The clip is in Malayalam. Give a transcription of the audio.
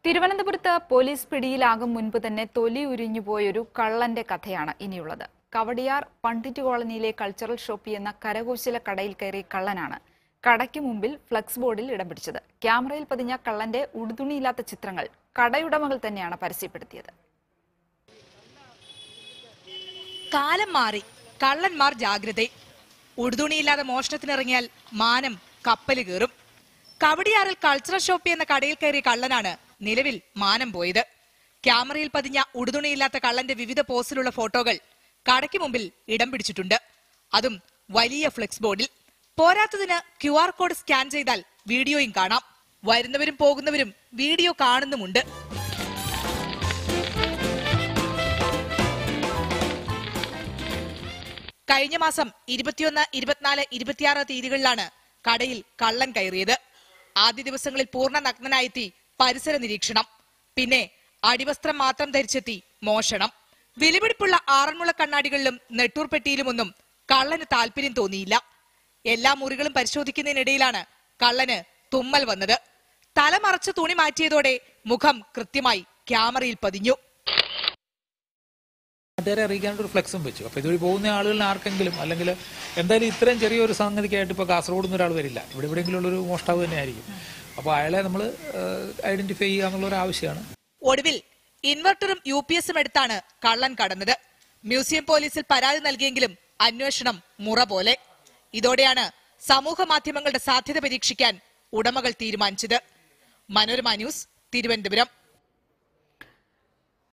തിരുവനന്തപുരത്ത് പോലീസ് പിടിയിലാകും മുൻപ് തന്നെ തൊലി ഉരിഞ്ഞുപോയൊരു കള്ളന്റെ കഥയാണ് ഇനിയുള്ളത് കവടിയാർ പണ്ഡിറ്റ് കോളനിയിലെ കൾച്ചറൽ ഷോപ്പി എന്ന കരകൗശല കടയിൽ കയറിയ കള്ളനാണ് കടയ്ക്ക് മുമ്പിൽ ഫ്ലക്സ് ബോർഡിൽ ഇടം പിടിച്ചത് ക്യാമറയിൽ പതിഞ്ഞ കള്ളന്റെ ഉടുതുണിയില്ലാത്ത ചിത്രങ്ങൾ കടയുടമകൾ തന്നെയാണ് പരസ്യപ്പെടുത്തിയത് കാലം മാറി കള്ളന്മാർ ജാഗ്രത ഉടുതുണിയില്ലാതെ മോഷണത്തിനിറങ്ങിയാൽ മാനം കപ്പല് കയറും കവടിയാറിൽ കൾച്ചറൽ ഷോപ്പി എന്ന കടയിൽ കയറിയ കള്ളനാണ് നിലവിൽ മാനം പോയത് ക്യാമറയിൽ പതിഞ്ഞ ഉടുതുണിയില്ലാത്ത കള്ളന്റെ വിവിധ പോസിലുള്ള ഫോട്ടോകൾ കടയ്ക്ക് മുമ്പിൽ ഇടം പിടിച്ചിട്ടുണ്ട് അതും വലിയ ഫ്ലെക്സ് ബോർഡിൽ പോരാത്തതിന് ക്യു ആർ കോഡ് സ്കാൻ ചെയ്താൽ വീഡിയോയും കാണാം വരുന്നവരും പോകുന്നവരും വീഡിയോ കാണുന്നുമുണ്ട് കഴിഞ്ഞ മാസം ഇരുപത്തിയൊന്ന് ഇരുപത്തിനാല് ഇരുപത്തിയാറ് തീയതികളിലാണ് കടയിൽ കള്ളൻ കയറിയത് ആദ്യ ദിവസങ്ങളിൽ പൂർണ്ണ നഗ്നനായെത്തി പരിസര നിരീക്ഷണം പിന്നെ അടിവസ്ത്രം മാത്രം ധരിച്ചെത്തി മോഷണം വിലപിടിപ്പുള്ള ആറന്മുള കണ്ണാടികളിലും നെട്ടൂർ പെട്ടിയിലുമൊന്നും കള്ളന് താല്പര്യം തോന്നിയില്ല എല്ലാ മുറികളും പരിശോധിക്കുന്നതിനിടയിലാണ് കള്ളന് തുമ്മൽ വന്നത് തല മറച്ച് തുണി മാറ്റിയതോടെ മുഖം കൃത്യമായി ക്യാമറയിൽ പതിഞ്ഞു നാട്ടുകാരെ അറിയിക്കാനായിട്ട് ഒരു ഫ്ലെക്സും വെച്ചു അപ്പോൾ ഇതുവഴി പോകുന്ന ആളുകളിൽ ആർക്കെങ്കിലും അല്ലെങ്കിൽ എന്തായാലും ഇത്രയും ചെറിയൊരു സംഗതിക്കായിട്ട് ഇപ്പോൾ കാസർഗോഡ് നിന്ന് ഒരാൾ വരില്ല ഇവിടെ എവിടെയെങ്കിലും ഉള്ളൊരു മോഷ്ടാവ് തന്നെ ആയിരിക്കും അപ്പോൾ അയാളെ നമ്മൾ ഐഡന്റിഫൈ ചെയ്യുക എന്നുള്ള ഒരു ആവശ്യമാണ് ഒടുവിൽ ഇൻവെർട്ടറും യു പി എസും എടുത്താണ് കള്ളൻ കടന്നത് മ്യൂസിയം പോലീസിൽ പരാതി നൽകിയെങ്കിലും അന്വേഷണം മുറ പോലെ ഇതോടെയാണ് സമൂഹ മാധ്യമങ്ങളുടെ സാധ്യത പരീക്ഷിക്കാൻ ഉടമകൾ തീരുമാനിച്ചത് മനോരമ ന്യൂസ് തിരുവനന്തപുരം